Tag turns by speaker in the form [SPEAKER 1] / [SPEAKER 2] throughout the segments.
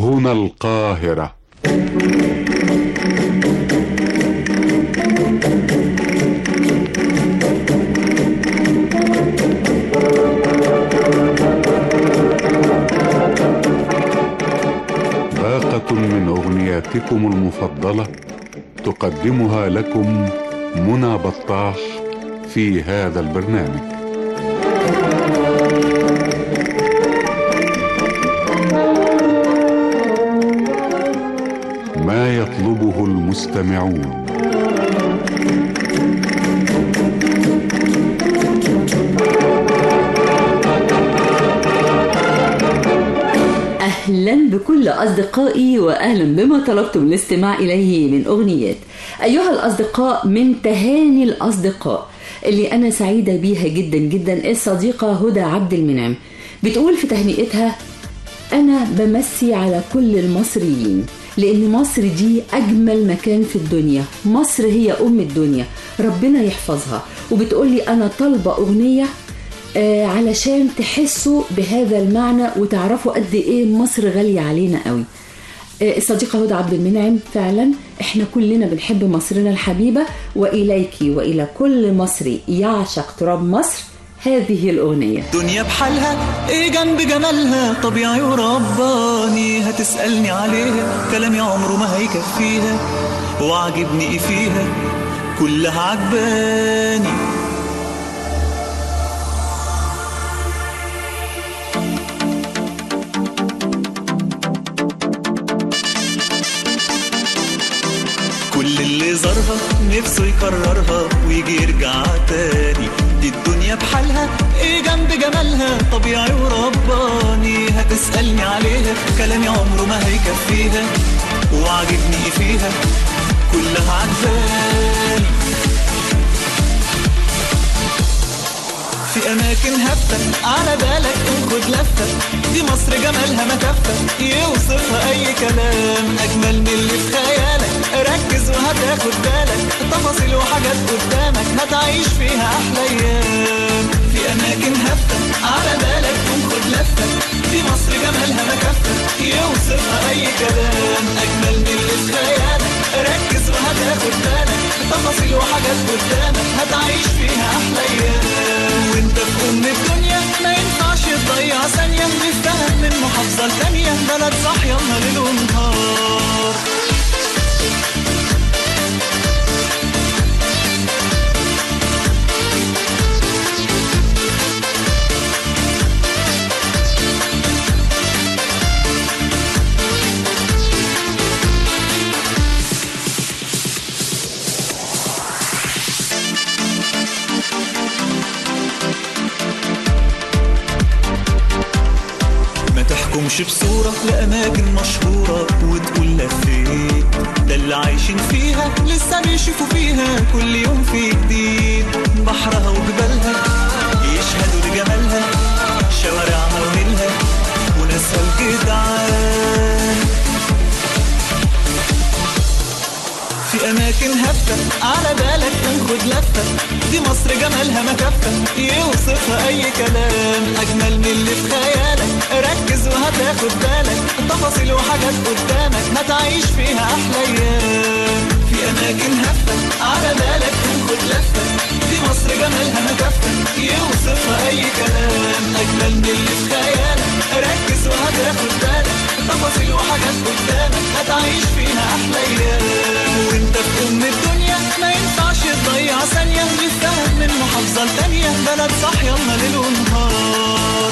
[SPEAKER 1] هنا القاهرة باقة من أغنياتكم المفضلة تقدمها لكم منى بطاح في هذا البرنامج ما يطلبه المستمعون
[SPEAKER 2] أهلا بكل أصدقائي وأهلا بما طلبتم الاستماع إليه من أغنيات أيها الأصدقاء من تهاني الأصدقاء اللي أنا سعيدة بيها جدا جدا الصديقة هدى عبد المنعم بتقول في تهنئتها أنا بمسي على كل المصريين لأن مصر دي أجمل مكان في الدنيا مصر هي أم الدنيا ربنا يحفظها وبتقولي أنا طالبة أغنية آه علشان تحسوا بهذا المعنى وتعرفوا قد ايه مصر غاليه علينا قوي آه الصديقة هدى عبد المنعم فعلا احنا كلنا بنحب مصرنا الحبيبة وإليك وإلى كل مصري يعشق تراب مصر هذه الأغنية
[SPEAKER 3] دنيا بحالها ايه جنب جمالها طبيعي ورباني هتسألني عليها كلامي عمره ما هيكفيها وعجبني ايه فيها كلها عجباني كل اللي زارها نفسه يكررها ويجي يرجع تاني دي الدنيا بحالها ايه جنب جمالها طبيعي ورباني هتسألني عليها كلامي عمره ما هيكفيها وعجبني ايه فيها كلها عجباني في اماكن هفة على بالك خد لفة دي مصر جمالها ما كفة يوصفها اي كلام اجمل من اللي في خيالك ركز وهتاخد بالك تفاصيل وحاجات قدامك هتعيش فيها احلى ايام في اماكن هفة على بالك خد لفة دي مصر جمالها ما كفة يوصفها اي كلام اجمل من اللي في خيالك ركز وهتاخد بالك تفاصيل وحاجات قدامك هتعيش فيها احلى ايام وانت في ام الدنيا ما ينفعش تضيع ثانية نفتهم من محافظة لتانية بلد صاحية ليل ونهار ما تحكمش بصورة لأماكن مشهورة وتقول لفيت ده اللي عايشين فيها لسه بيشوفوا فيها كل يوم في جديد بحرها وجبالها يشهدوا لجمالها شوارعها ونيلها وناسها الجدعان في اماكن هفة على بالك تاخد لفة دي مصر جمالها ما كفة يوصفها اي كلام اجمل من اللي في خيالك ركز وهتاخد بالك تفاصيل وحاجات قدامك هتعيش فيها احلى ايام في اماكن هفة على بالك تاخد لفة دي مصر جمالها ما كفة يوصفها اي كلام اجمل من اللي في خيالك ركز وهتاخد بالك تفاصيل وحاجات قدامك هتعيش فيها احلى ايام وانت في ام الدنيا ما ينفعش تضيع ثانية نفتهم من محافظة لتانية بلد صاحية ليل ونهار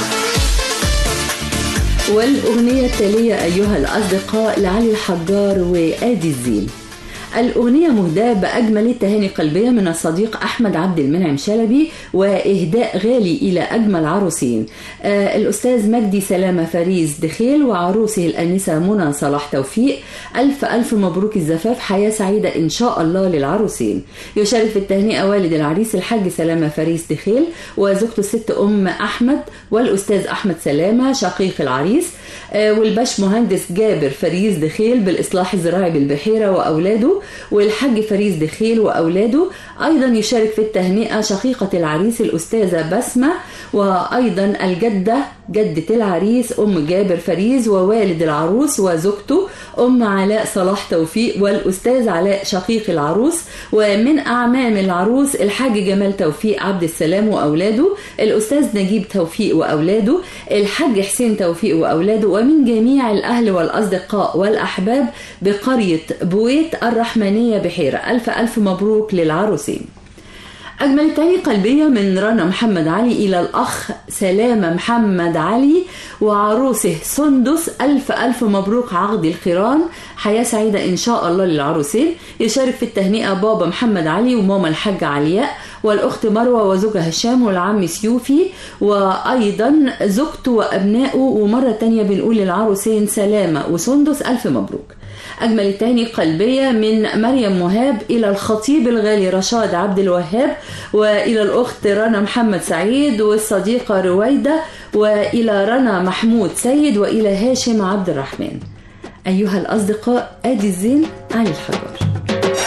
[SPEAKER 2] والأغنية التالية أيها الأصدقاء لعلي الحجار وآدي الزين الأغنية مهداة بأجمل التهاني القلبية من الصديق أحمد عبد المنعم شلبي وإهداء غالي إلى أجمل عروسين آه الأستاذ مجدي سلامة فريز دخيل وعروسه الأنسة منى صلاح توفيق ألف ألف مبروك الزفاف حياة سعيدة إن شاء الله للعروسين يشارك في التهنئة والد العريس الحاج سلامة فريز دخيل وزوجته الست أم أحمد والأستاذ أحمد سلامة شقيق العريس آه، والباش مهندس جابر فريز دخيل بالإصلاح الزراعي بالبحيرة وأولاده والحاج فريز دخيل وأولاده أيضا يشارك في التهنئة شقيقة العريس الأستاذة بسمة وأيضا الجدة جدة العريس أم جابر فريز ووالد العروس وزوجته أم علاء صلاح توفيق والأستاذ علاء شقيق العروس ومن أعمام العروس الحاج جمال توفيق عبد السلام وأولاده الأستاذ نجيب توفيق وأولاده الحاج حسين توفيق وأولاده ومن جميع الأهل والأصدقاء والأحباب بقرية بويت الرحمنية بحيرة ألف ألف مبروك للعروسين أجمل تاني قلبية من رنا محمد علي إلى الأخ سلامة محمد علي وعروسه سندس ألف ألف مبروك عقد القران حياة سعيدة إن شاء الله للعروسين يشارك في التهنئة بابا محمد علي وماما الحاجة علياء والأخت مروة وزوجها هشام والعم سيوفي وأيضا زوجته وأبنائه ومرة تانية بنقول للعروسين سلامة وسندس ألف مبروك أجمل التهني قلبية من مريم مهاب إلى الخطيب الغالي رشاد عبد الوهاب وإلى الأخت رنا محمد سعيد والصديقة رويدة وإلى رنا محمود سيد وإلى هاشم عبد الرحمن أيها الأصدقاء آدي الزين علي الحجار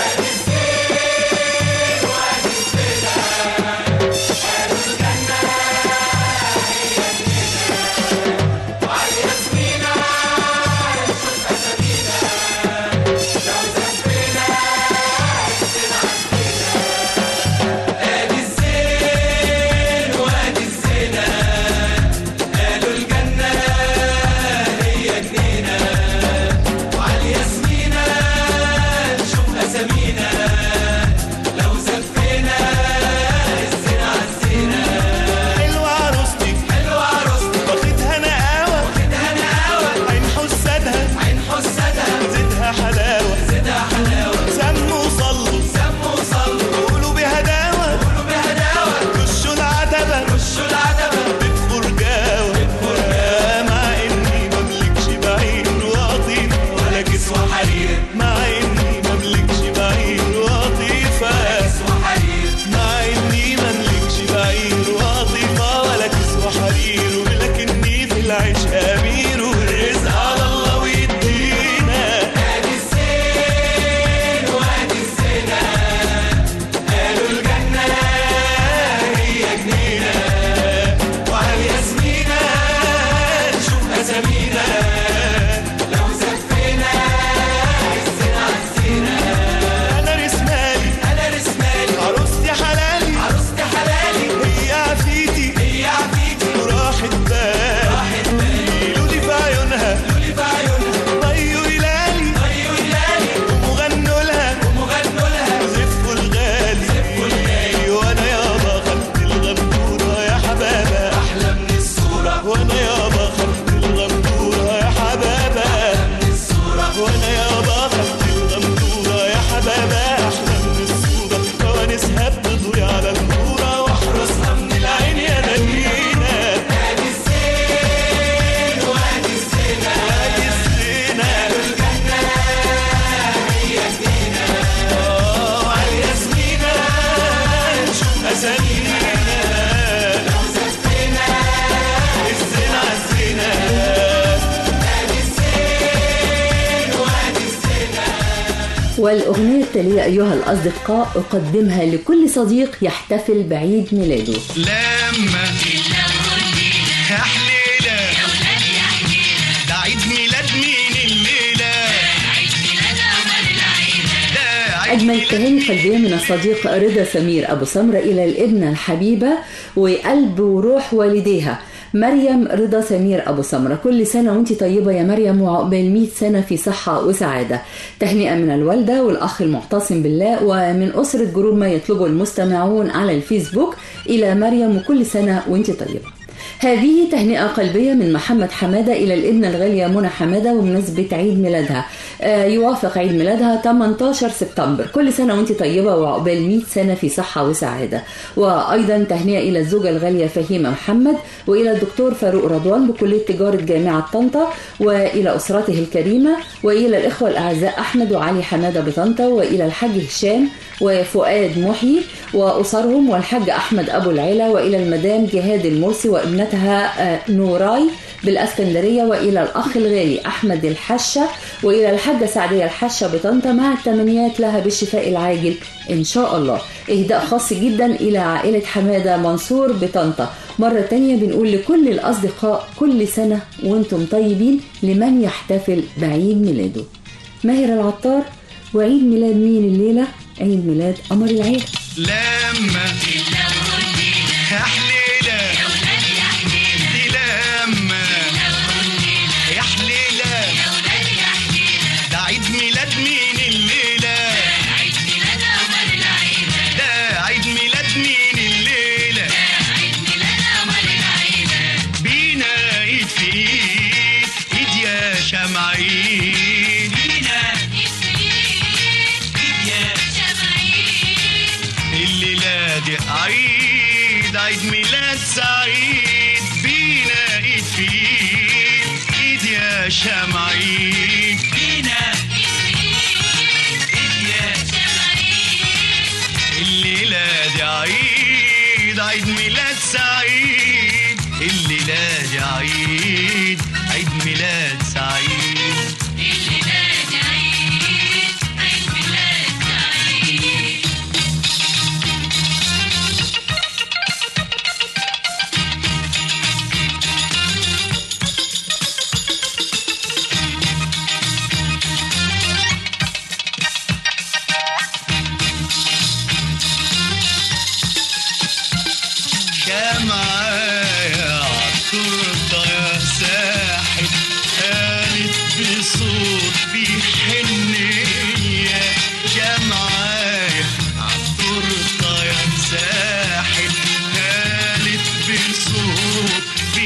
[SPEAKER 3] ادي الزين وادي الزنا قالوا الجنة هي جنينة وعلى الياسمينة نشوف أسامينا لو زفينا الزنا عالزينة
[SPEAKER 4] حلوة عروستي
[SPEAKER 3] حلوة عروستي
[SPEAKER 4] واخدها نقاوة
[SPEAKER 3] واخدها نقاوة
[SPEAKER 4] عين حسادها
[SPEAKER 3] عين حسدها
[SPEAKER 4] زيدها حلاوة
[SPEAKER 3] زيدها حلاوة
[SPEAKER 4] سموا وصلوا
[SPEAKER 3] سموا وصلوا
[SPEAKER 4] قولوا بهداوة
[SPEAKER 3] قولوا بهداوة
[SPEAKER 4] رشوا العتبة
[SPEAKER 3] رشوا العتبة
[SPEAKER 4] بفرجاوة
[SPEAKER 3] بفرجاوة.
[SPEAKER 4] مع إني مملكش بعير وقطيفة ولا
[SPEAKER 3] كسوة
[SPEAKER 4] كسوة
[SPEAKER 3] حرير
[SPEAKER 4] مع إني مملكش بعير وقطيفة
[SPEAKER 3] كسوة حرير
[SPEAKER 4] مع إني مملكش بعير وقطيفة ولا كسوة حرير ولكني في العيش أمير والرزق على الله ويدينا
[SPEAKER 3] ادي الزين وادي الزنا قالوا الجنة هي جنينة وعلى الياسمينة نشوف أسامينا لو زفينا الزنا عالزينة
[SPEAKER 4] أنا رسمالي
[SPEAKER 3] أنا رسمالي
[SPEAKER 4] عروستي حلالي
[SPEAKER 3] عروستي حلالي
[SPEAKER 4] هي عفيتي
[SPEAKER 3] هي عفيتي
[SPEAKER 4] وراحت بال
[SPEAKER 3] راحت بالي
[SPEAKER 4] لولي في عيونها
[SPEAKER 3] لولي في عيونها
[SPEAKER 4] طيوا هلالي
[SPEAKER 3] طيوا هلالي
[SPEAKER 4] وغنوا لها
[SPEAKER 3] ومغنوا لها
[SPEAKER 4] زفوا الغالي وانا يابا خدت الغندورة يا حبابة
[SPEAKER 3] أحلى من الصورة
[SPEAKER 4] وانا يابا خدت الغندورة يا حبابة
[SPEAKER 3] من الصورة
[SPEAKER 4] وانا يابا خدت الغندورة يا حبابة احلى من الصورة فوانسها بتضوي على النورة واحرسها من العين يا نجينا
[SPEAKER 3] ادي الزين وادي الزنا
[SPEAKER 4] ادي الزينة
[SPEAKER 3] الجنة هي جنينة
[SPEAKER 4] آه، على الياسمينة نشوف أسامينا
[SPEAKER 3] لو زفينا
[SPEAKER 4] الزينة الزينة
[SPEAKER 3] ادي الزين وادي الزنا
[SPEAKER 2] والأغنية التالية أيها الأصدقاء أقدمها لكل صديق يحتفل بعيد ميلاده
[SPEAKER 4] لما يا حليلة ده عيد ميلاد مين الليلة ده عيد
[SPEAKER 2] أجمل تهاني قلبية من الصديق رضا سمير أبو سمرة إلى الابنة الحبيبة وقلب وروح والديها مريم رضا سمير أبو سمرة كل سنة وانت طيبة يا مريم وعقبال 100 سنة في صحة وسعادة تهنئة من الوالدة والأخ المعتصم بالله ومن أسرة جروب ما يطلبه المستمعون على الفيسبوك إلى مريم وكل سنة وانت طيبة هذه تهنئة قلبية من محمد حمادة إلى الابنة الغالية منى حمادة وبمناسبة عيد ميلادها آه، يوافق عيد ميلادها 18 سبتمبر كل سنة وانت طيبة وعقبال 100 سنة في صحة وسعادة وأيضا تهنئة إلى الزوجة الغالية فهيمة محمد وإلى الدكتور فاروق رضوان بكلية تجارة جامعة طنطا وإلى أسرته الكريمة وإلى الإخوة الأعزاء أحمد وعلي حمادة بطنطا وإلى الحاج هشام وفؤاد محيي وأسرهم والحاج أحمد أبو العلا وإلى المدام جهاد المرسي وابنتها آه، نوراي بالاسكندريه والى الاخ الغالي احمد الحشه والى الحاجه سعديه الحشه بطنطا مع التمنيات لها بالشفاء العاجل ان شاء الله اهداء خاص جدا الى عائله حماده منصور بطنطا مره تانية بنقول لكل الاصدقاء كل سنه وانتم طيبين لمن يحتفل بعيد ميلاده ماهر العطار وعيد ميلاد مين الليله عيد ميلاد قمر العيله
[SPEAKER 4] لما يا حليلة دي لما يا حليلة ده عيد ميلاد مين الليلة ده عيد ميلاد مين الليلة بينا ايد في ايد ايد يا شمعين بينا الليلة دي عيد عيد ميلاد سعيد بينا ايد في ايد ايد يا شمعين بينا ايد يا الليلة دي عيد عيد ميلاد سعيد الليلة دي عيد عيد ميلاد سعيد معايا عالتورته يا ساحب قالت بصوت بحنية يا معايا عالتورته يا ساحب قالت بصوت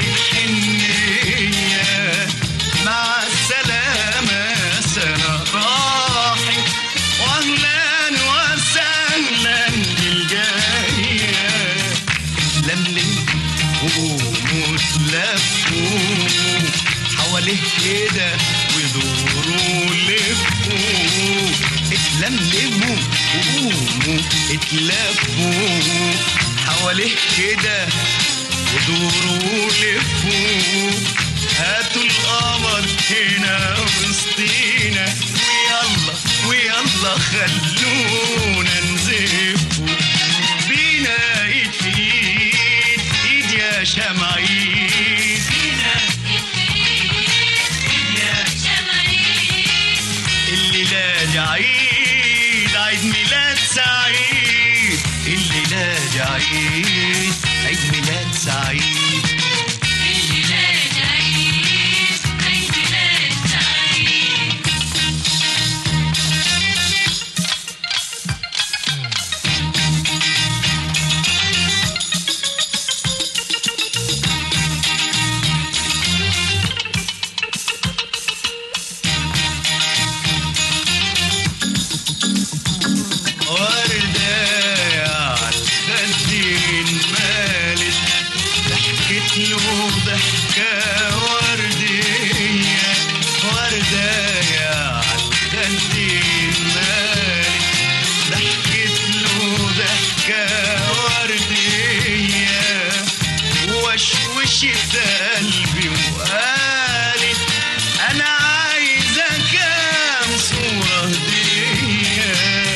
[SPEAKER 4] بحنية مع السلامة سنة راحت واهلا وسهلا بالجايه لملم وقوموا تلفوا حواليه كده ودوروا لفوا اتلملموا وقوموا اتلفوا حواليه كده ودوروا لفوا هاتوا القمر هنا وسطينا ويلا ويلا خلونا نزفوا بينا ايد في ايد ايد يا شمعين بينا الليلة دي عيد عيد ميلاد سعيد الليلة دي عيد عيد ميلاد سعيد وردة عالخدين مالت ضحكت له ضحكة وردية وردة عالخدين مالت ضحكت له ضحكة وردية وشوشت قلبي وقالت أنا عايزة كام صورة هدية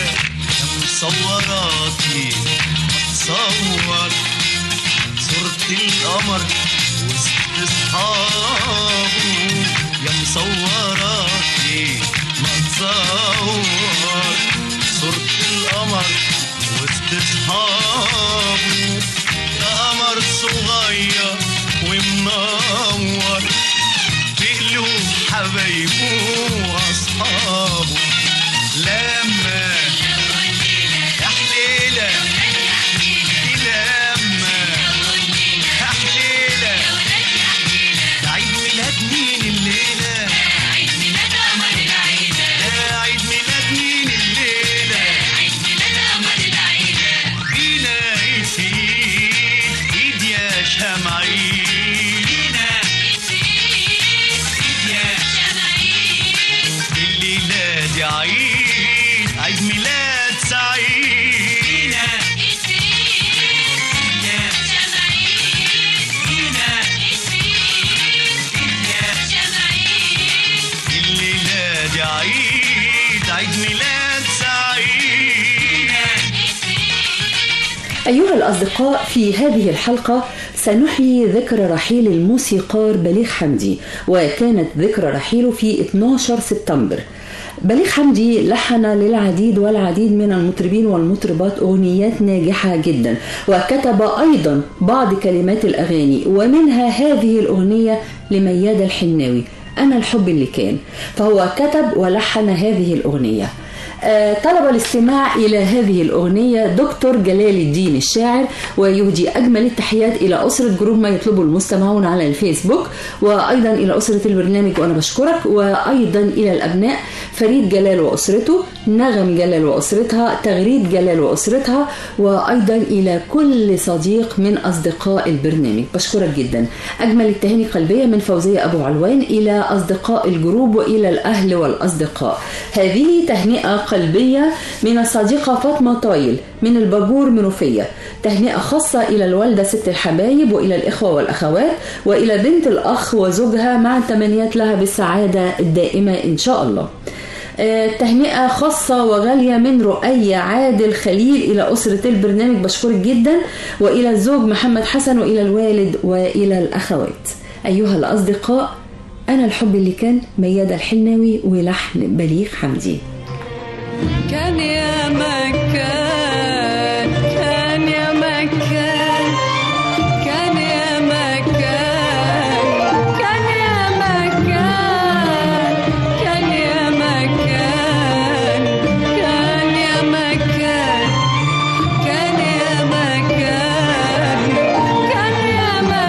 [SPEAKER 4] مصوراتي تصور صورة القمر وسط اصحابه يا مصوراتي ما تصور صورة القمر وسط اصحابه ده قمر صغير ومنور في قلوب حبايبه واصحابه لما يا حليلة دي لما يا حليلة ده عيد ميلاد مين الليلة ده عيد ميلاد مين الليلة بينا ايد في ايد ايد يا شمعين بينا ايد يا الليلة دي عيد عيد ميلاد سعيد يا عيد عيد ميلاد سعيد
[SPEAKER 2] أيها الأصدقاء في هذه الحلقة سنحيي ذكرى رحيل الموسيقار بليغ حمدي وكانت ذكرى رحيله في 12 سبتمبر بليغ حمدي لحن للعديد والعديد من المطربين والمطربات أغنيات ناجحة جدا وكتب أيضا بعض كلمات الأغاني ومنها هذه الأغنية لمياد الحناوي أنا الحب اللي كان فهو كتب ولحن هذه الأغنية آه، طلب الاستماع إلى هذه الأغنية دكتور جلال الدين الشاعر ويهدي أجمل التحيات إلى أسرة جروب ما يطلبه المستمعون على الفيسبوك وأيضا إلى أسرة البرنامج وأنا بشكرك وأيضا إلى الأبناء فريد جلال وأسرته نغم جلال وأسرتها تغريد جلال وأسرتها وأيضا إلى كل صديق من أصدقاء البرنامج بشكرك جدا أجمل التهاني قلبية من فوزية أبو علوان إلى أصدقاء الجروب وإلى الأهل والأصدقاء هذه تهنئة قلبية من الصديقة فاطمة طايل من الباجور منوفية تهنئة خاصة إلى الوالدة ست الحبايب وإلى الإخوة والأخوات وإلى بنت الأخ وزوجها مع التمنيات لها بالسعادة الدائمة إن شاء الله آه، تهنئة خاصة وغالية من رؤية عادل خليل إلى أسرة البرنامج بشكرك جدا وإلى الزوج محمد حسن وإلى الوالد وإلى الأخوات أيها الأصدقاء أنا الحب اللي كان ميادة الحناوي ولحن بليغ حمدي
[SPEAKER 5] كان يا مكان كان يا مكان كان يا مكان كان يا مكان كان يا مكان كان يا مكان كان يا مكان كان يا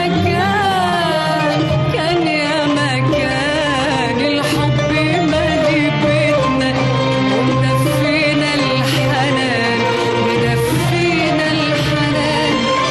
[SPEAKER 5] مكان كان يا مكان الحب مالي بيتنا ومدفينا الحنان مدفينا الحنان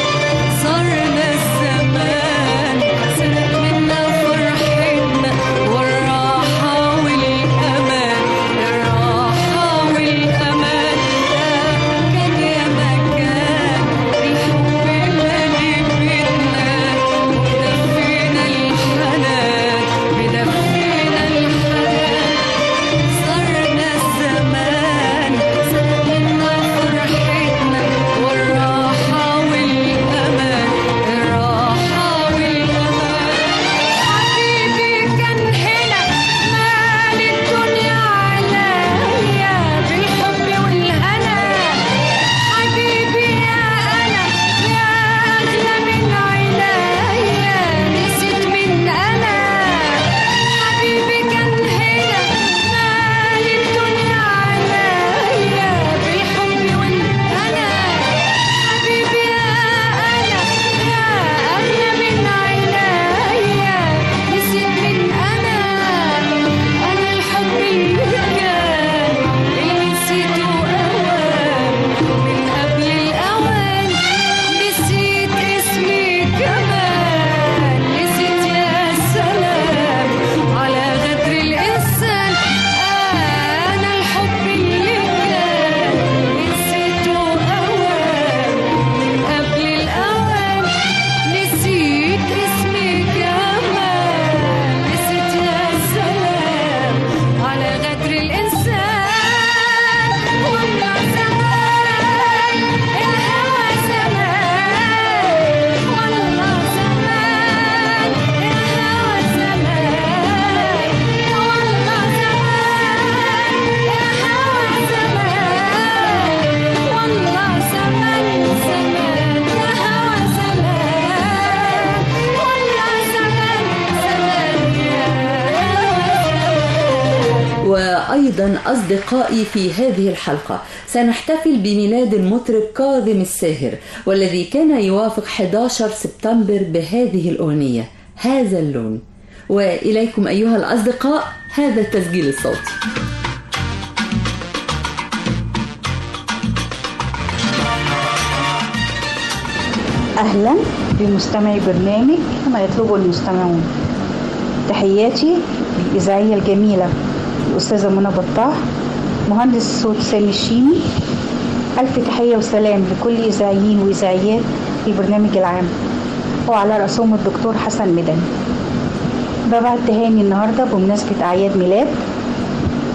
[SPEAKER 5] صرنا الزمان سرق منا فرحتنا والراحة والأمان الراحة والأمان كان يا مكان الحب مالي بيتنا مدفينا الحنان مدفينا الحنان صرنا الزمان سلمنا فرحتنا والراحة والأمان الراحة والأمان حبيبي كان هنا مال الدنيا عليا بالحب والهنا حبيبي يا أنا يا أغلى من عينيا نسيت من أنا حبيبي كان هنا مال الدنيا عليا بالحب والهنا حبيبي يا أنا يا أغلى من عينيا نسيت من أنا أنا الحب اللي كان اللي نسيته أوان من قبل الأوان نسيت اسمي كمان نسيت يا سلام على غدر الإنسان أنا الحب اللي كان نسيته أوان من قبل الأوان نسيت اسمي كمان نسيت يا سلام على غدر الإنسان والله زمان الهوى زمان والله زمان الهوى زمان والله زمان الهوى زمان والله زمان زمان الهوى زمان والله زمان زمان يا هوى
[SPEAKER 2] وأيضا أصدقائي في هذه الحلقة سنحتفل بميلاد المطرب كاظم الساهر والذي كان يوافق 11 سبتمبر بهذه الأغنية هذا اللون وإليكم أيها الأصدقاء هذا التسجيل الصوتي
[SPEAKER 6] أهلا بمستمعي برنامج ما يطلبه المستمعون تحياتي للإذاعية الجميلة الأستاذة منى بطاح مهندس الصوت سامي الشيمي ألف تحية وسلام لكل إذاعيين وإذاعيات البرنامج العام وعلى رأسهم الدكتور حسن مدني ببعت تهاني النهاردة بمناسبة أعياد ميلاد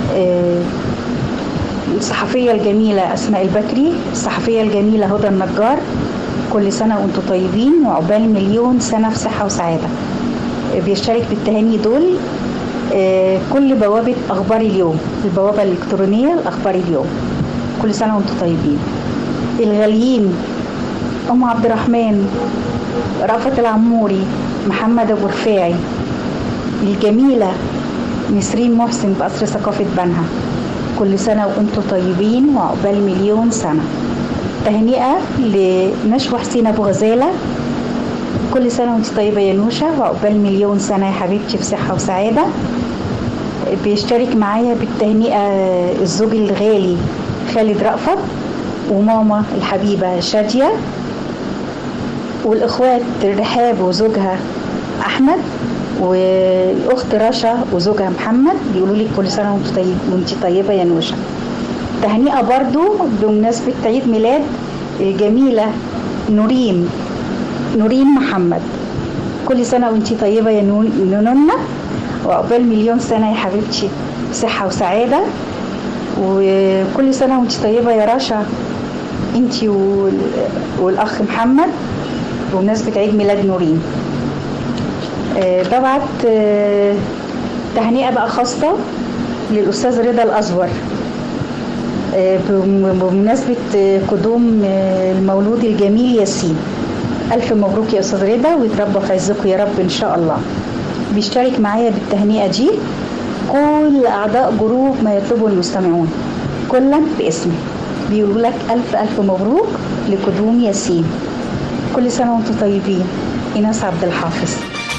[SPEAKER 6] آه، الصحفية الجميلة أسماء البكري الصحفية الجميلة هدى النجار كل سنة وانتم طيبين وعقبال مليون سنة في صحة وسعادة آه، بيشترك بالتهاني دول آه، كل بوابة أخبار اليوم البوابة الإلكترونية الأخبار اليوم كل سنة وانتم طيبين الغاليين أم عبد الرحمن رأفت العموري محمد أبو رفاعي الجميلة نسرين محسن بقصر ثقافة بنها كل سنة وانتم طيبين وعقبال مليون سنة تهنئة لنشوى حسين أبو غزالة كل سنة وانت طيبة يا نوشة وعقبال مليون سنة يا حبيبتي في صحة وسعادة بيشترك معايا بالتهنئة الزوج الغالي خالد رأفت وماما الحبيبة شادية والإخوات رحاب وزوجها أحمد والأخت رشا وزوجها محمد بيقولوا لي كل سنة وانت طيب وانت طيبة يا نوشة تهنئة برضو بمناسبة عيد ميلاد الجميلة نورين نورين محمد كل سنة وانت طيبة يا نون- نوننا وعقبال مليون سنة يا حبيبتي صحة وسعادة وكل سنة وانت طيبة يا رشا انت وال- والأخ محمد بمناسبة عيد ميلاد نورين آه، ببعت آه، تهنئة بقى خاصة للأستاذ رضا الأزور آه، بم- بمناسبة آه، قدوم آه، المولود الجميل ياسين ألف مبروك يا أستاذ رضا ويتربى في عزكم يا رب إن شاء الله بيشترك معايا بالتهنئة دي كل أعضاء جروب ما يطلبه المستمعون كلا باسمه بيقولوا لك ألف ألف مبروك لقدوم ياسين كل سنة وانتم طيبين إيناس عبد الحافظ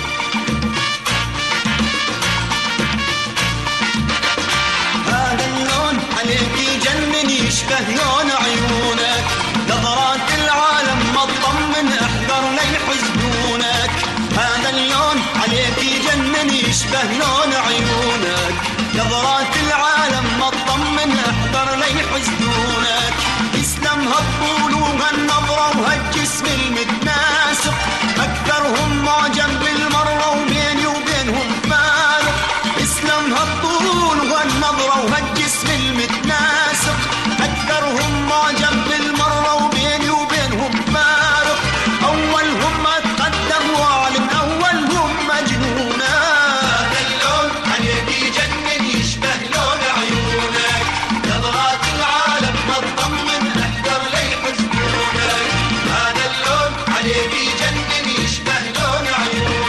[SPEAKER 4] هذا اللون عليك يجنن يشبه لون عيونك نظرات العالم ما تطمن احذر لا يحزنونك هذا اللون عليك يجنن يشبه لون عيونك نظرات العالم ما تطمن احذر لا يحزنونك يسلم هالطول وهالنظرة وهالجسم المتناسق أكثرهم معجب بالمرة وبيني وبينهم فارق اسلم هالطول وهالنظرة وهالجسم المتناسق أكثرهم معجب بالمرة وبيني وبينهم فارق أولهم أتقدم وأعلن أولهم مجنونا هذا اللون عليك يجنن يشبه لون عيونك نظرات العالم ما تطمن احذر لا يحزنونك هذا اللون عليك يجنن يشبه لون عيونك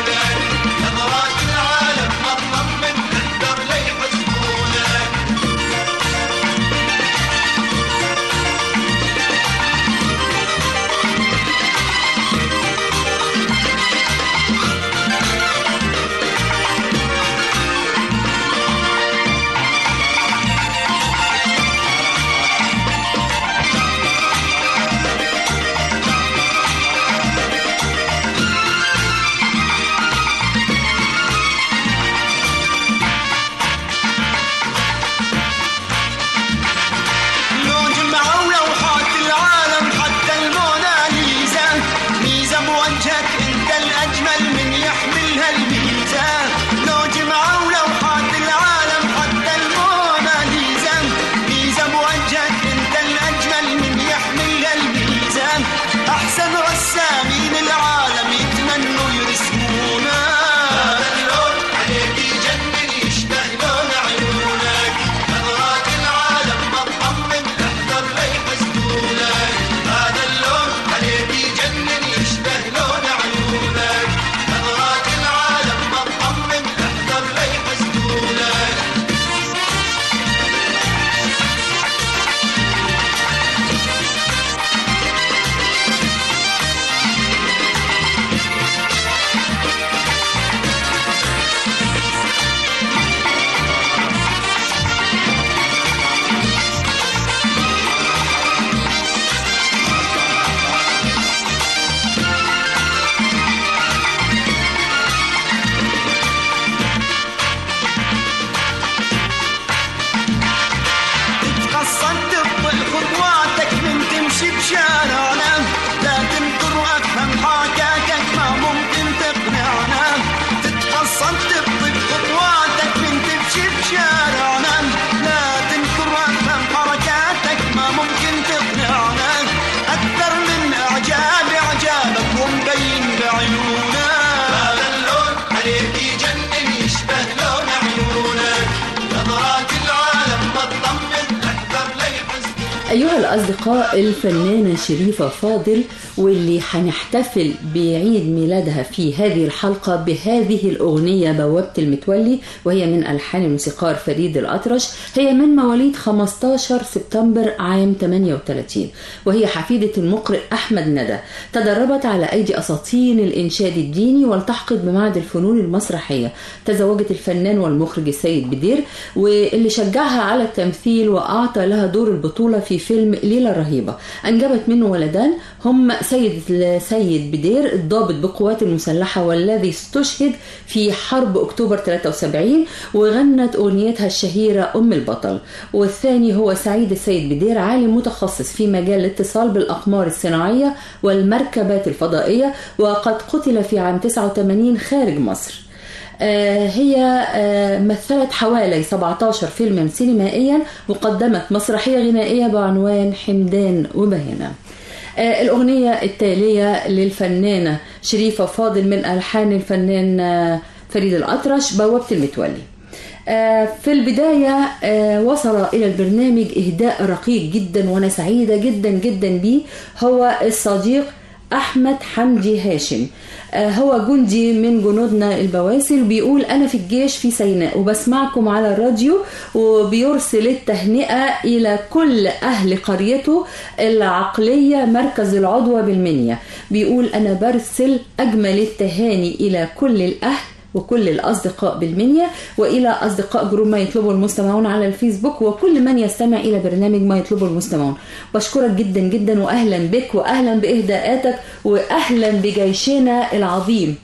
[SPEAKER 2] أيها الأصدقاء الفنانة شريفة فاضل واللي هنحتفل بعيد ميلادها في هذه الحلقة بهذه الأغنية بوابة المتولي وهي من ألحان الموسيقار فريد الأطرش هي من مواليد 15 سبتمبر عام 38 وهي حفيدة المقرئ أحمد ندى تدربت على أيدي أساطين الإنشاد الديني والتحقت بمعهد الفنون المسرحية تزوجت الفنان والمخرج السيد بدير واللي شجعها على التمثيل وأعطى لها دور البطولة في فيلم ليلة رهيبة أنجبت منه ولدان هم سيد سيد بدير الضابط بالقوات المسلحة والذي استشهد في حرب أكتوبر 73 وغنت أغنيتها الشهيرة أم البطل والثاني هو سعيد السيد بدير عالم متخصص في مجال الاتصال بالأقمار الصناعية والمركبات الفضائية وقد قتل في عام 89 خارج مصر آه، هي آه، مثلت حوالي 17 فيلما سينمائيا وقدمت مسرحية غنائية بعنوان حمدان وبهنا آه، الأغنية التالية للفنانة شريفة فاضل من ألحان الفنان آه، فريد الأطرش بوابة المتولي آه، في البداية آه، وصل إلى البرنامج إهداء رقيق جدا وأنا سعيدة جدا جدا بيه هو الصديق أحمد حمدي هاشم آه، هو جندي من جنودنا البواسل بيقول أنا في الجيش في سيناء وبسمعكم على الراديو وبيرسل التهنئة إلى كل أهل قريته العقلية مركز العضوة بالمنيا بيقول أنا برسل أجمل التهاني إلى كل الأهل وكل الأصدقاء بالمنيا وإلى أصدقاء جروب ما يطلبه المستمعون على الفيسبوك وكل من يستمع إلى برنامج ما يطلبه المستمعون بشكرك جدا جدا وأهلا بك وأهلا بإهداءاتك وأهلا بجيشنا العظيم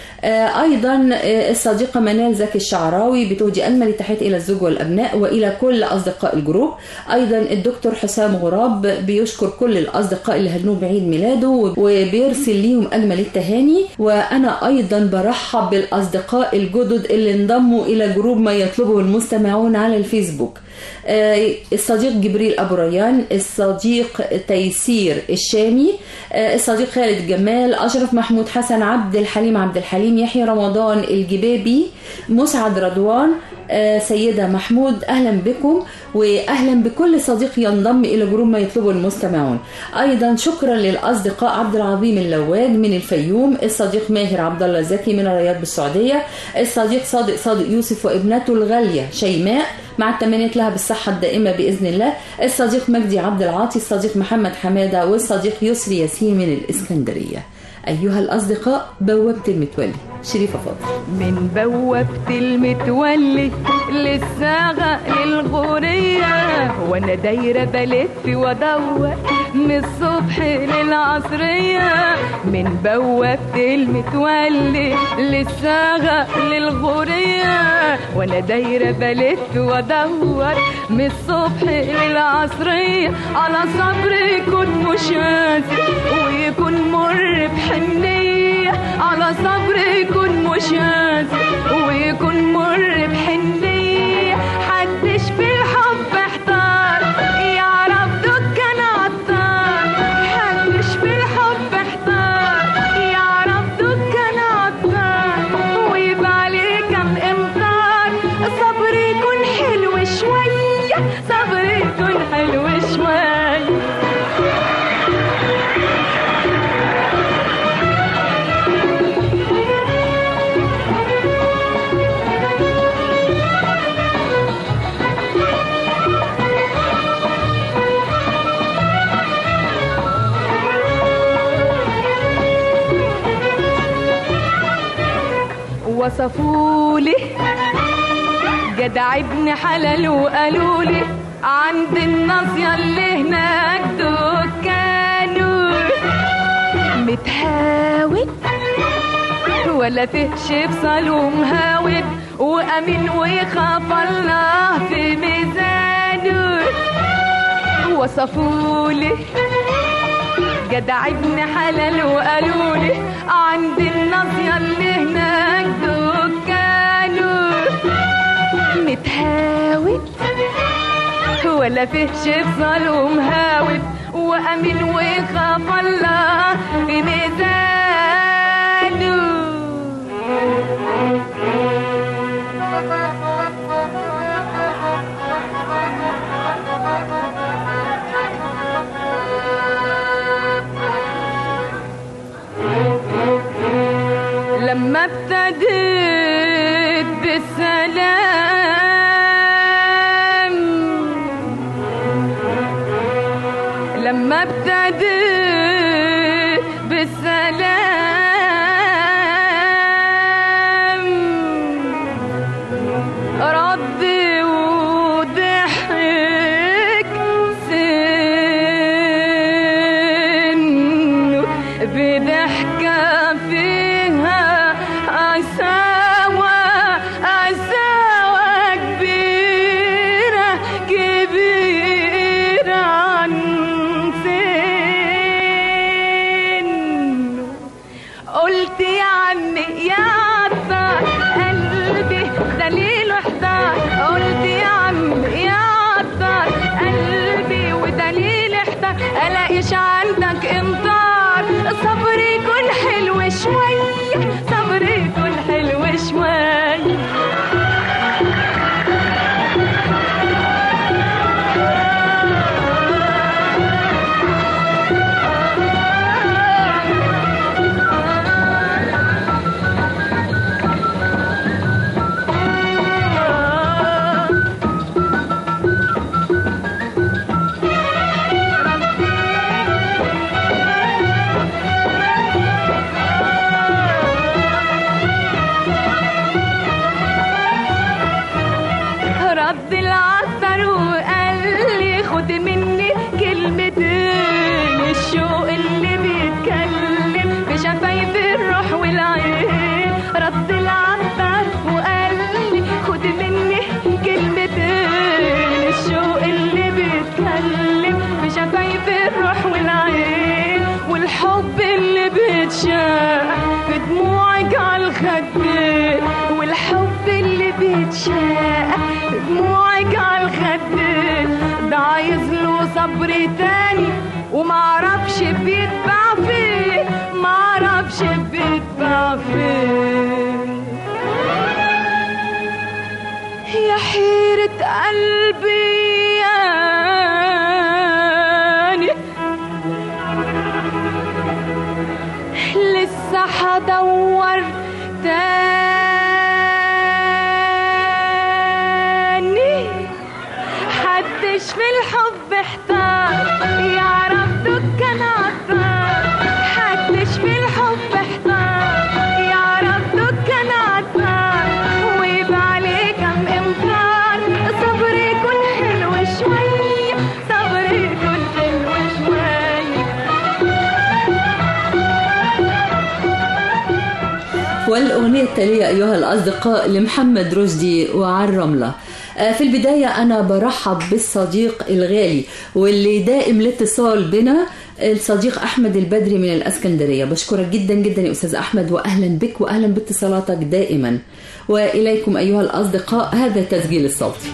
[SPEAKER 2] آه، ايضا آه، الصديقه منال زكي الشعراوي بتهدي اجمل التحيات الى الزوج والابناء والى كل اصدقاء الجروب ايضا الدكتور حسام غراب بيشكر كل الاصدقاء اللي هنوه بعيد ميلاده وبيرسل ليهم اجمل التهاني وانا ايضا برحب بالاصدقاء الجدد اللي انضموا الى جروب ما يطلبه المستمعون على الفيسبوك آه، الصديق جبريل ابو ريان الصديق تيسير الشامي آه، الصديق خالد جمال اشرف محمود حسن عبد الحليم عبد الحليم يحيى رمضان الجبابي مسعد رضوان آه، سيدة محمود أهلا بكم وأهلا بكل صديق ينضم إلى جروب ما يطلبه المستمعون أيضا شكرا للأصدقاء عبد العظيم اللواج من الفيوم الصديق ماهر عبد الله زكي من الرياض بالسعودية الصديق صادق صادق يوسف وابنته الغالية شيماء مع التمنيات لها بالصحة الدائمة بإذن الله الصديق مجدي عبد العاطي الصديق محمد حمادة والصديق يسري ياسين من الإسكندرية أيها الأصدقاء بوابة المتولي شريفة فاضل
[SPEAKER 7] من بوابة المتولي للساغة للغورية وانا دايرة بلف وادور من الصبح للعصرية من بوابة المتولي للساغة للغورية وانا دايرة بلف وادور من الصبح للعصرية على صبر يكون مش قاسي ويكون مر بحنية على صبر يكون مش قاسي ويكون مر بحنية حدش في الحب احتار يعرف دكان عطار حدش في الحب احتار يعرف دكان عطار ويبقى عليه كم امطار صبر يكون حلو شوية صبر يكون حلو شوية وصفولي جدع ابن حلال وقالوا لي عند الناصية اللي هناك دكانه متهاود ولا فيش بصل ومهاود وامين ويخاف الله في ميزانه وصفولي جدع ابن حلال وقالوا لي عند الناصية اللي هناك دكانه متهاود ولا فيش بصل ومهاود وامين ويخاف الله في ميزانه ما ابتدي بالسلام رد وضحك سنه بضحكة فيها عساوة عساوة كبيرة كبيرة عن سنه قلت يا عمي يا عطار قلبي دليل احتار قلت يا عمي يا عطار قلبي ودليل احتار الاقيش عندك امطار صبري يكون حلو شوية صبري يكون حلو شوية رد العطر وقال لي خد مني كلمتين الشوق اللي بيتكلم بشفايف الروح والعين رد العطر وقال لي خد مني كلمتين الشوق اللي بيتكلم بشفايف الروح والعين والحب اللي بيتشاق في دموعك على الخدين والحب اللي بيتشاق في دموعك على الخدين ده عايز له صبر تاني ومعرفش بيتباع فين معرفش بيتباع فين يا حيرة قلبي ياني لسه هدور تاني حدش في الحب احتار يعرف دكان عطار حدش في الحب احتار يعرف دكان عطار ويبقى عليه كم امطار صبر يكون حلو شوية صبر يكون حلو شوية
[SPEAKER 2] والأغنية التالية أيها الأصدقاء لمحمد رشدي وعلى الرملة آه، في البداية أنا برحب بالصديق الغالي واللي دائم الاتصال بنا الصديق أحمد البدري من الأسكندرية بشكرك جدا جدا يا أستاذ أحمد وأهلا بك وأهلا باتصالاتك دائما وإليكم أيها الأصدقاء هذا التسجيل الصوتي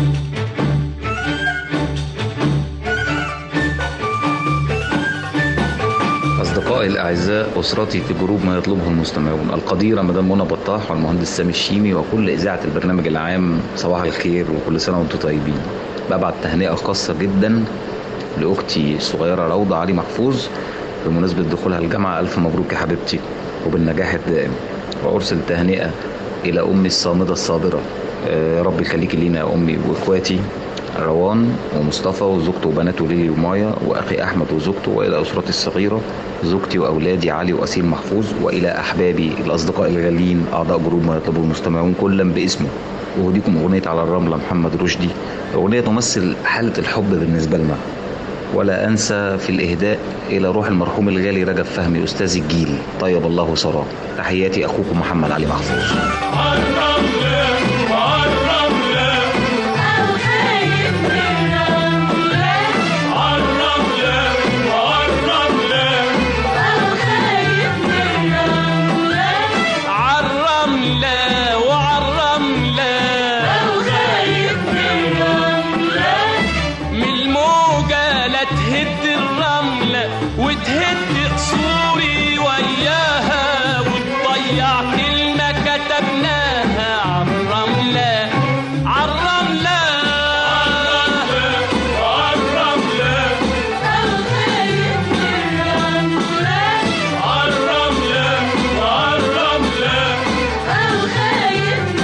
[SPEAKER 8] أصدقائي الأعزاء أسرتي في جروب ما يطلبه المستمعون القديرة مدام منى بطاح والمهندس سامي الشيمي وكل إذاعة البرنامج العام صباح الخير وكل سنة وأنتم طيبين ببعت تهنئة خاصة جدا لأختي الصغيرة روضة علي محفوظ بمناسبة دخولها الجامعة ألف مبروك يا حبيبتي وبالنجاح الدائم وأرسل تهنئة إلى أمي الصامدة الصابرة آه، يا رب يخليكي لينا يا أمي وإخواتي روان ومصطفى وزوجته وبناته ليلي ومايا واخي احمد وزوجته والى اسرتي الصغيره زوجتي واولادي علي واسيل محفوظ والى احبابي الاصدقاء الغاليين اعضاء جروب ما يطلبه المستمعون كلا باسمه اهديكم اغنيه على الرمله محمد رشدي اغنيه تمثل حاله الحب بالنسبه لنا ولا انسى في الاهداء الى روح المرحوم الغالي رجب فهمي استاذ الجيل طيب الله ثراه تحياتي اخوكم محمد علي محفوظ
[SPEAKER 4] عالرملة وعالرملة من الموجة لا تهد الرملة وتهد قصوري وياها وتضيع كلمة كتبناها عالرملة عالرملة عالرملة عالرملة عالرملة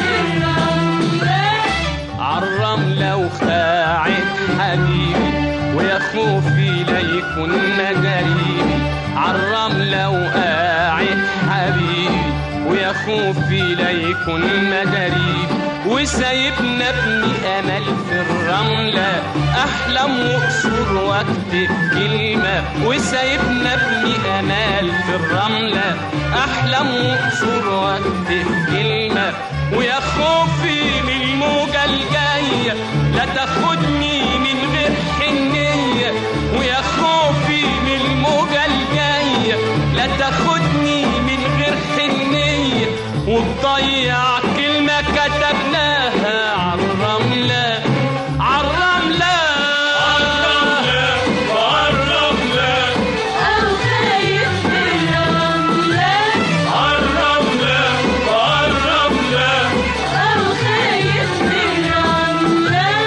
[SPEAKER 4] عالرملة وخاعت حبيبي
[SPEAKER 9] ويا خوفي لا يكون قريبي عالرملة وقاعد حبيبي ويا خوفي لا يكون قريبي وسايبنا ابني امل في الرملة احلم واقصر واكتب كلمة وسايبنا ابني امل في الرملة احلم واقصر واكتب كلمة ويا خوفي من الموجة الجاية لا تاخدني من غير حنية ويا خوفي من الموجة الجاية لا تاخدني من غير حنية وتضيع كلمة كتبناها عالرملة عالرملة عالرملة
[SPEAKER 7] أو خايف من الرملة
[SPEAKER 9] عالرملة عالرملة
[SPEAKER 7] أو خايف من الرملة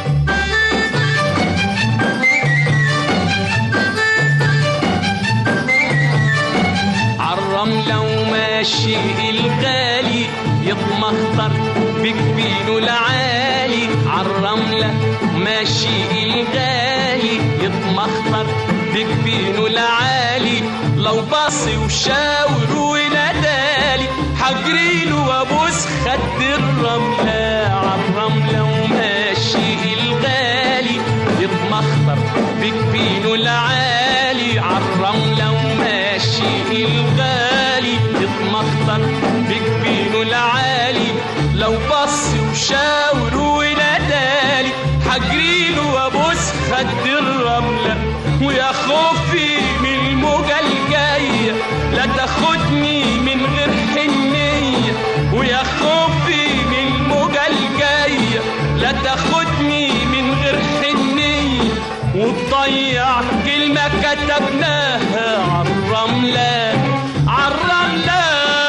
[SPEAKER 9] عالرملة وماشي الغالي يتمخطر بجبينه العالي عالرملة ماشي الغالي يتمخطر بجبينه العالي لو باصي وشاور ونادالي حجريله وابوس خد الرملة عالرملة وماشي الغالي يتمخطر بجبينه العالي عالرملة وماشي الغالي يتمخطر بجبينه العالي لو بص وشاور ونادالي حجريله وابوس خد الرملة ويا خوفي من الموجة الجاية لا تاخدني من غير حنية ويا خوفي من الموجة الجاية لا تاخدني من غير حنية وتضيع كلمة كتبناها عالرملة عالرملة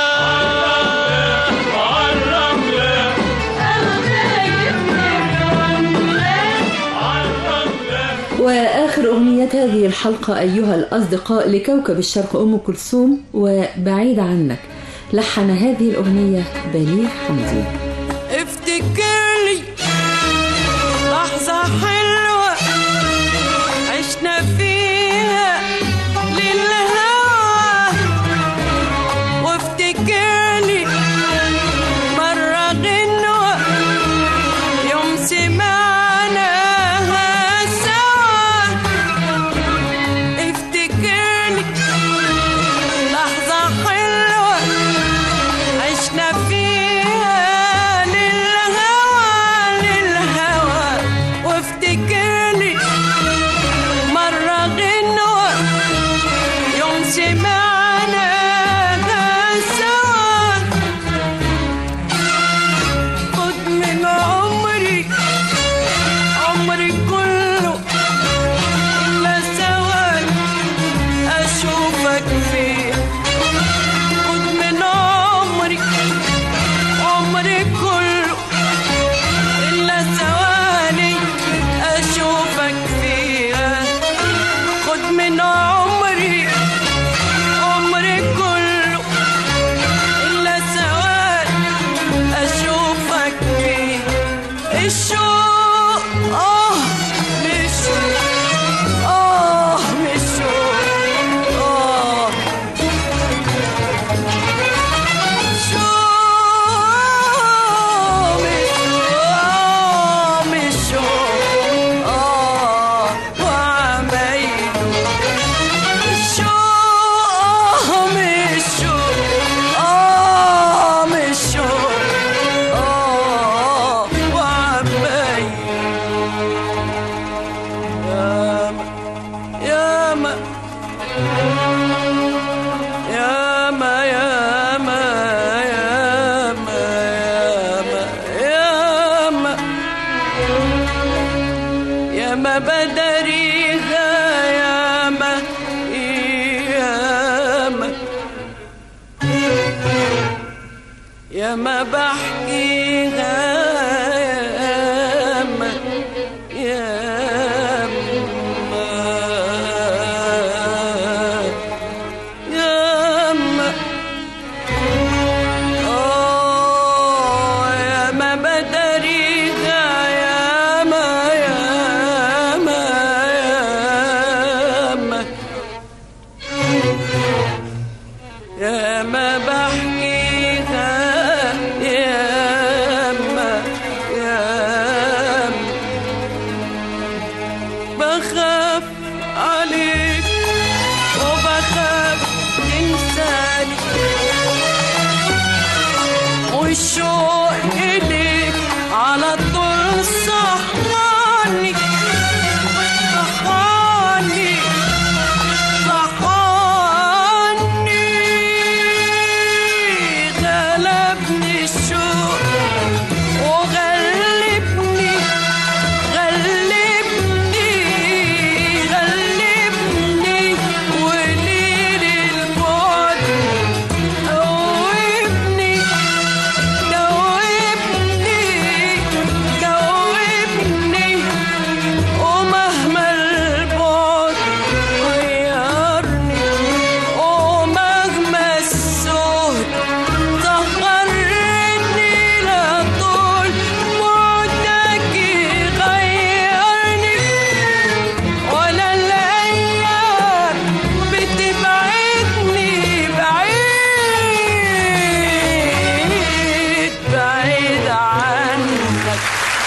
[SPEAKER 9] عالرملة
[SPEAKER 7] أو خايف من الرملة
[SPEAKER 2] وآخر أغنية هذه الحلقة أيها الأصدقاء لكوكب الشرق أم كلثوم وبعيد عنك لحن هذه الأغنية بليغ حمدي
[SPEAKER 10] افتكر لي لحظة حلوة عشنا فيها للهوى وافتكر لي مرة غنوة يوم سمعناها سوا افتكر لي لحظة حلوة عشنا فيها للهوى للهوى وافتكر لي مرة غنوة يوم سمعنا سوا خد من عمري عمري كله إلا سوا أشوفك فيه خد من عمري عمري كله إلا ثواني أشوفك فيها خد من عمري عمري كله إلا ثواني أشوفك فيها الشوق آه مش آه مش آه ياما ياما ياما ياما ياما ياما ياما بدريها ياما ياما ياما بحكيها ياما ياما ياما آه ياما بدريها ياما ياما بخاف عليك وبخاف تنساني والشوق إليك على طول صحاني صحاني صحاني غلبني الشوق وغلبني غلبني غلبني وليل البعد دوبني دوبني دوبني ومهما البعد غيرني ومهما السهد سهرني لطول بعدك يغيرني ولا الأيام بتبعدني بعيد بعيد عنك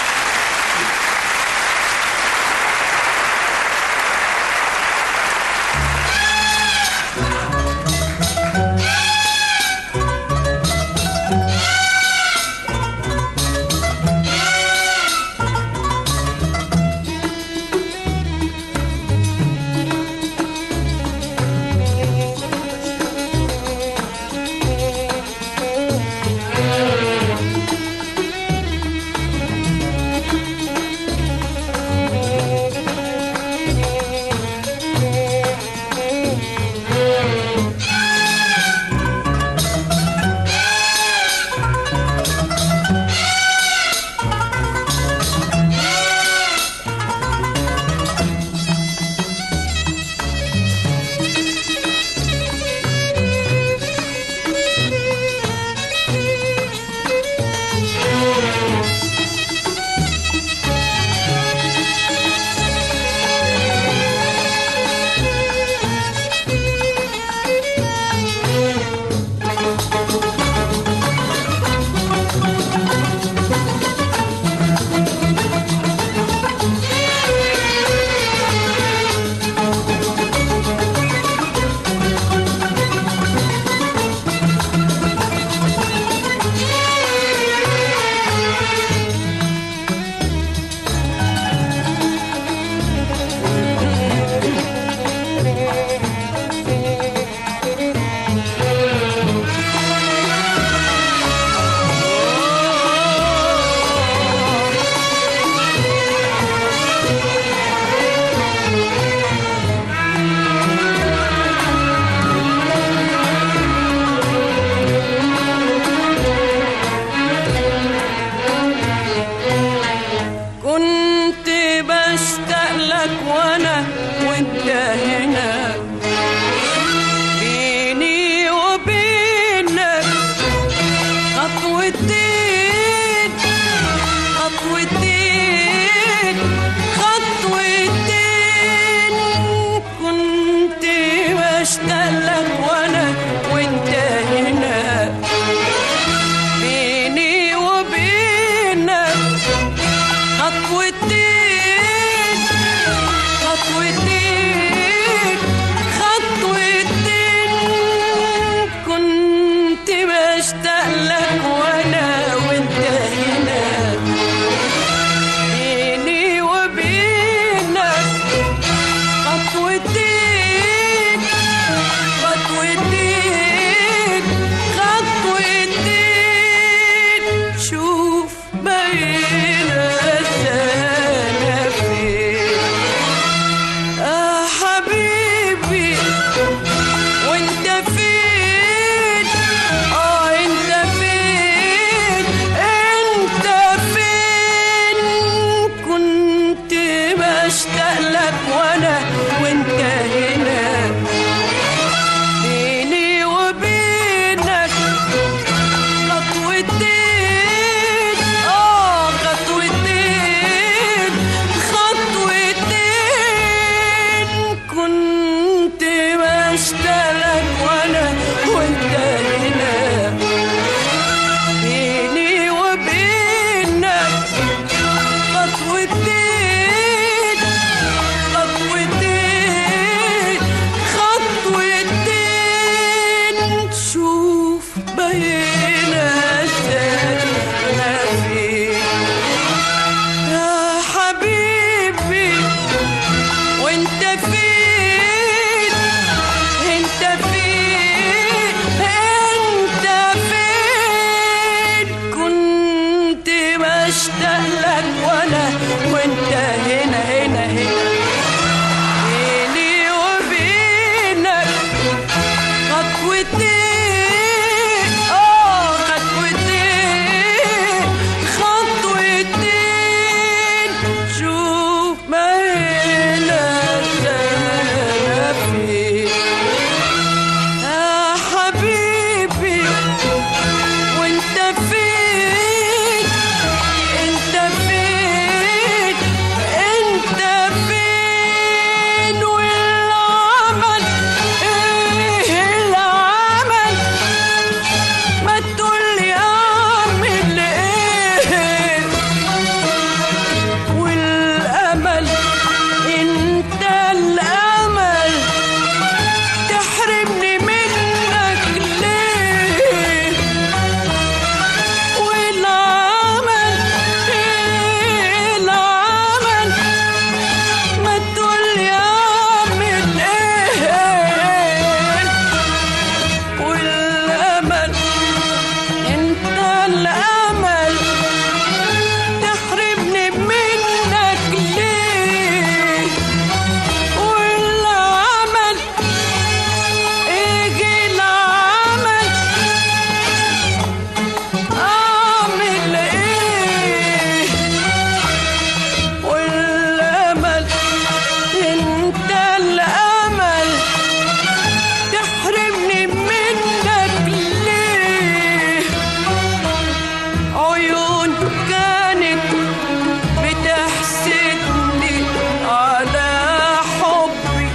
[SPEAKER 10] كنت بشتاق لك وانا وانت هنا بيني وبينك خطوتين خطوتين خطوتين كنت بشتاق لك وانا وانت هنا بيني وبينك خطوتين خطوتين خطوتين كنت بشتاق لك وانا وانت هنا بيني وبينك خطوتين خطوتين خطوتين شوف بين السنة فين آه حبيبي وانت فين اه انت فين انت فين كنت بشتاق لك وانا وانت هنا بيني وبينك خطوتين اه خطوتين خطوتين كنت بشتغل وانا وانت هنا بيني وبينك خطوتين فين انت فين انت فين كنت بشتاق لك وانا وانت هنا هنا هنا بيني وبينك خطوتين اه خطوتين خطوتين شوف ما هنا انا فين يا حبيبي وانت فين انت فين انت فين والعمل ايه العمل ما تقولي اعمل ايه والامل انت الامل تحرمني منك ليه والعمل ايه العمل ما تقولي اعمل ايه والامل انت الامل تحرمني منك ليه والعمل ايه العمل اعمل ايه والامل انت الامل تحرمني منك ليه عيون كانت بتحسدني على حبي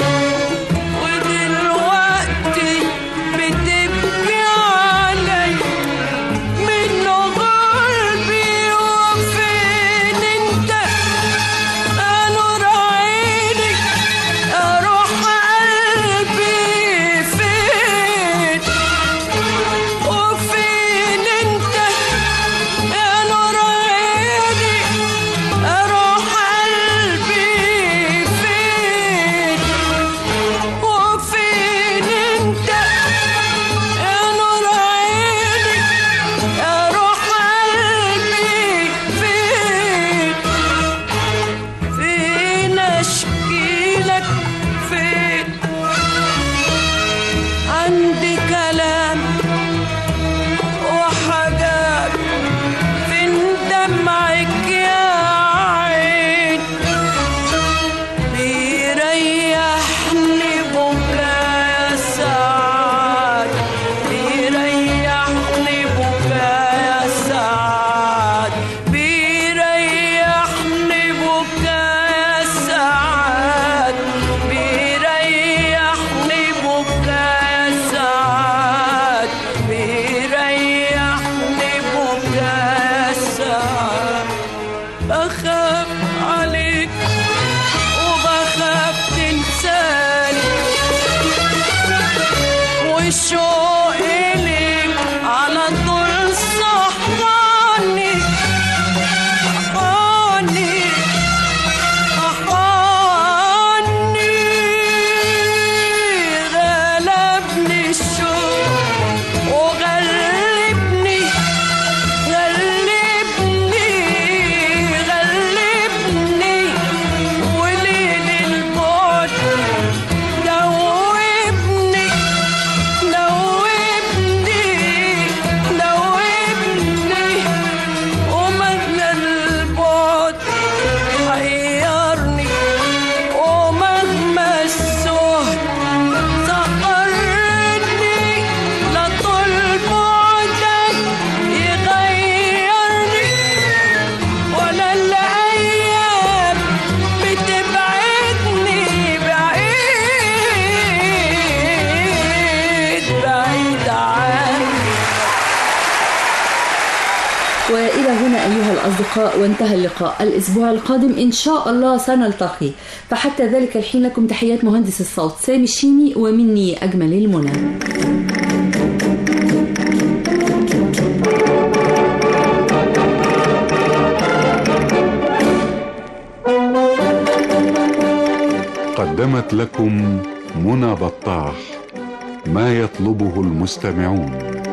[SPEAKER 10] ودلوقتي بتبكي علي من قلبي وفين انت انور عيني اروح قلبي فين وفين انت يا نور عيني اروح قلبي فين وفين انت يا نور عيني اروح قلبي فين فين اشكيلك فين عندي كلام وحاجات فين دمعك يا عين بيريحني بكاء ساعات بيريحني بكاء ساعات بيريحني بكاء ساعات بيريحني بكاء ساعات بيريحني بكاء ساعات بخاف عليك وبخاف تنساني والشوق إليك على طول صحاني صحاني صحاني غلبني الشوق وغلبني غلبني غلبني وليل البعد دوبني دوبني دوبني ومهما البعد حيرني ومهما السهد سهرني لطول بعدك يغيرني ولا الأيام بتبعدني بعيد بعيد عني
[SPEAKER 2] وإلى هنا أيها الأصدقاء وانتهى اللقاء الأسبوع القادم إن شاء الله سنلتقي فحتى ذلك الحين لكم تحيات مهندس الصوت سامي الشيمي ومني أجمل المنى
[SPEAKER 1] قدمت لكم منى بطاح ما يطلبه المستمعون